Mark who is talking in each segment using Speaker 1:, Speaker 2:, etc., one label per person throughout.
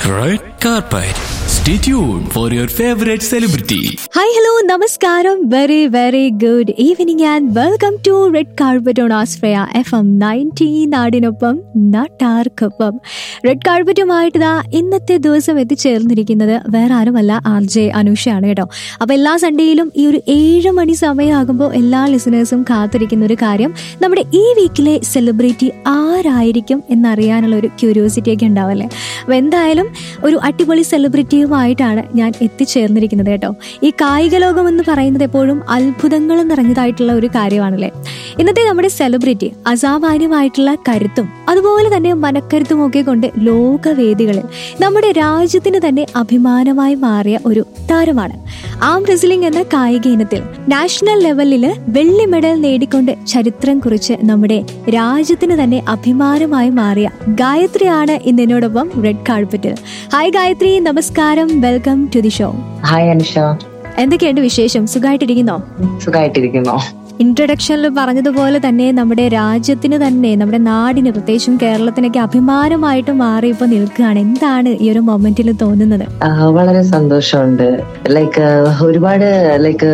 Speaker 1: Red carpet. Stay tuned for your favorite celebrity.
Speaker 2: Hi hello നമസ്കാരം very very good evening and welcome to red carpet on ആസ്ട്രയ F M ninety നാടിനൊപ്പം നാട്ടാർക്കൊപ്പം red കാർപ്പറ്റുമായിട്ട് ദാ ഇന്നത്തെ ദിവസം എത്തിച്ചേർന്നിരിക്കുന്നത് വേറെ ആരുമല്ല ആർ ജെ അനുഷയാണ് കേട്ടോ അപ്പോൾ എല്ലാ സൺഡേയിലും ഈ ഒരു ഏഴ് മണി സമയമാകുമ്പോൾ എല്ലാ ലിസണേഴ്സും കാത്തിരിക്കുന്ന ഒരു കാര്യം നമ്മുടെ ഈ വീക്കിലെ സെലിബ്രിറ്റി ആരായിരിക്കും എന്നറിയാനുള്ള ഒരു ക്യൂരിയോസിറ്റി ഒക്കെ ഉണ്ടാവല്ലേ അപ്പോൾ എന്തായാലും ഒരു അടിപൊളി സെലിബ്രിറ്റിയുമായിട്ടാണ് ഞാൻ എത്തിച്ചേർന്നിരിക്കുന്നത് കേട്ടോ ഈ കായിക ലോകം എന്ന് പറയുന്നത് എപ്പോഴും അത്ഭുതങ്ങൾ നിറഞ്ഞതായിട്ടുള്ള ഒരു കാര്യമാണല്ലേ ഇന്നത്തെ നമ്മുടെ സെലിബ്രിറ്റി അസാമാന്യമായിട്ടുള്ള കരുത്തും അതുപോലെ തന്നെ മനക്കരുത്തും ഒക്കെ കൊണ്ട് ലോകവേദികളിൽ നമ്മുടെ രാജ്യത്തിന് തന്നെ അഭിമാനമായി മാറിയ ഒരു താരമാണ് ആം റെസ്ലിംഗ് എന്ന കായിക ഇനത്തിൽ നാഷണൽ ലെവലിൽ വെള്ളി മെഡൽ നേടിക്കൊണ്ട് ചരിത്രം കുറിച്ച് നമ്മുടെ രാജ്യത്തിന് തന്നെ അഭിമാനമായി മാറിയ ഗായത്രിയാണ് ഇന്നിനോടൊപ്പം റെഡ് കാർപ്പറ്റിൽ ഹായ് ഗായത്രി നമസ്കാരം welcome to the show
Speaker 3: hi Anusha
Speaker 2: എന്തൊക്കെയുണ്ട് വിശേഷം സുഖമായിട്ടിരിക്കുന്നോ
Speaker 3: സുഖമായിട്ടിരിക്കുന്നു
Speaker 2: ഇൻട്രൊഡക്ഷനിൽ പറഞ്ഞതുപോലെ തന്നെ നമ്മുടെ രാജ്യത്തിന് തന്നെ നമ്മുടെ നാടിന് പ്രത്യേകിച്ചും കേരളത്തിനൊക്കെ അഭിമാനമായിട്ട് മാറി ഇപ്പൊ നിൽക്കുകയാണ് എന്താണ് ഈ ഒരു മൊമെന്റിൽ തോന്നുന്നത്
Speaker 3: ആ, വളരെ സന്തോഷമുണ്ട് ലൈക്ക് ഒരുപാട് ലൈക്ക്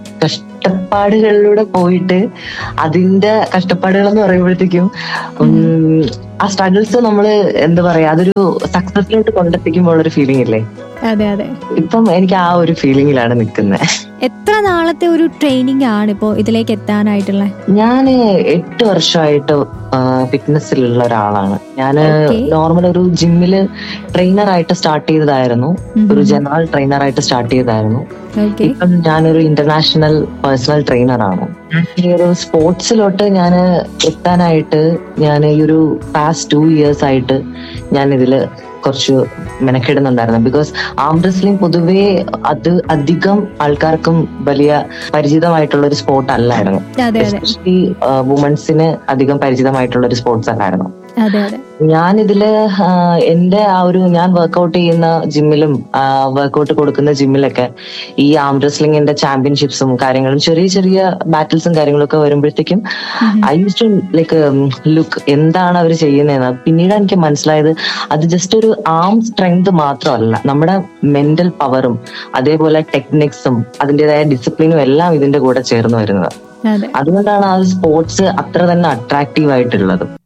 Speaker 3: കഷ്ടപ്പാടുകളിലൂടെ പോയിട്ട് അതിന്റെ കഷ്ടപ്പാടുകൾ എന്ന് പറയുമ്പോഴത്തേക്കും ഉം, ആ സ്ട്രഗിൾസ് നമ്മള് എന്താ പറയാ അതൊരു സക്സസിലോട്ട് കൊണ്ടെത്തിക്കുമ്പോൾ ഒരു ഫീലിംഗ് ഇല്ലേ
Speaker 2: അതെ അതെ
Speaker 3: ഇപ്പം എനിക്ക് ആ ഒരു ഫീലിംഗിലാണ് നിൽക്കുന്നത്
Speaker 2: എത്ര നാളത്തെ ഒരു ട്രെയിനിങ് ആണ് ഇപ്പോ ഇതിലേക്ക് എത്താനായിട്ടുള്ള
Speaker 3: ഞാൻ എട്ട് വർഷമായിട്ട് ഫിറ്റ്നസ്സിലുള്ള ഒരാളാണ് ഞാൻ
Speaker 2: Okay.
Speaker 3: നോർമൽ ഒരു ജിമ്മില് ട്രെയിനർ ആയിട്ട് സ്റ്റാർട്ട് ചെയ്തതായിരുന്നു ഒരു ജനറൽ ട്രെയിനർ ആയിട്ട് സ്റ്റാർട്ട് ചെയ്തായിരുന്നു
Speaker 2: ഓക്കെ
Speaker 3: ഇപ്പം ഞാനൊരു ഇന്റർനാഷണൽ പേഴ്സണൽ ട്രെയിനറാണ് ഈ ഒരു സ്പോർട്സിലോട്ട് ഞാൻ എത്താനായിട്ട് ഞാൻ ഈ ഒരു പാസ്റ്റ് ടു ഇയേഴ്സ് ആയിട്ട് ഞാൻ ഇതില് കുറച്ച് മെനക്കെടുന്നുണ്ടായിരുന്നു ബിക്കോസ് ആം റെസ്ലിംഗ് പൊതുവേ അത് അധികം ആൾക്കാർക്കും വലിയ പരിചിതമായിട്ടുള്ള ഒരു സ്പോർട്ട് അല്ലായിരുന്നു
Speaker 2: അതെ അതെ
Speaker 3: എസ്പെഷ്യലി വുമൻസിന് അധികം പരിചിതമായിട്ടുള്ള ഒരു സ്പോർട്സ് അല്ലായിരുന്നു
Speaker 2: അതെ അതെ
Speaker 3: ഞാൻ ഇതില് ആ, എന്റെ ആ ഒരു ഞാൻ വർക്ക്ഔട്ട് ചെയ്യുന്ന ജിമ്മിലും വർക്ക്ഔട്ട് കൊടുക്കുന്ന ജിമ്മിലൊക്കെ ഈ ആം റെസ്ലിംഗിന്റെ ചാമ്പ്യൻഷിപ്സും കാര്യങ്ങളും ചെറിയ ചെറിയ ബാറ്റിൽസും കാര്യങ്ങളും ഒക്കെ വരുമ്പോഴത്തേക്കും I use to like look എന്താണ് അവർ ചെയ്യുന്നതെന്ന് പിന്നീട് എനിക്ക് മനസ്സിലായത് അത് ജസ്റ്റ് ഒരു ആം സ്ട്രെങ്ത് മാത്രമല്ല നമ്മുടെ മെന്റൽ പവറും അതേപോലെ ടെക്നിക്സും അതിൻ്റെതായ ഡിസിപ്ലിനും എല്ലാം ഇതിന്റെ കൂടെ ചേർന്ന് വരുന്നത്
Speaker 2: അതെ
Speaker 3: അതുകൊണ്ടാണ് ആ സ്പോർട്സ് അത്ര തന്നെ അട്രാക്റ്റീവ് ആയിട്ടുള്ളത്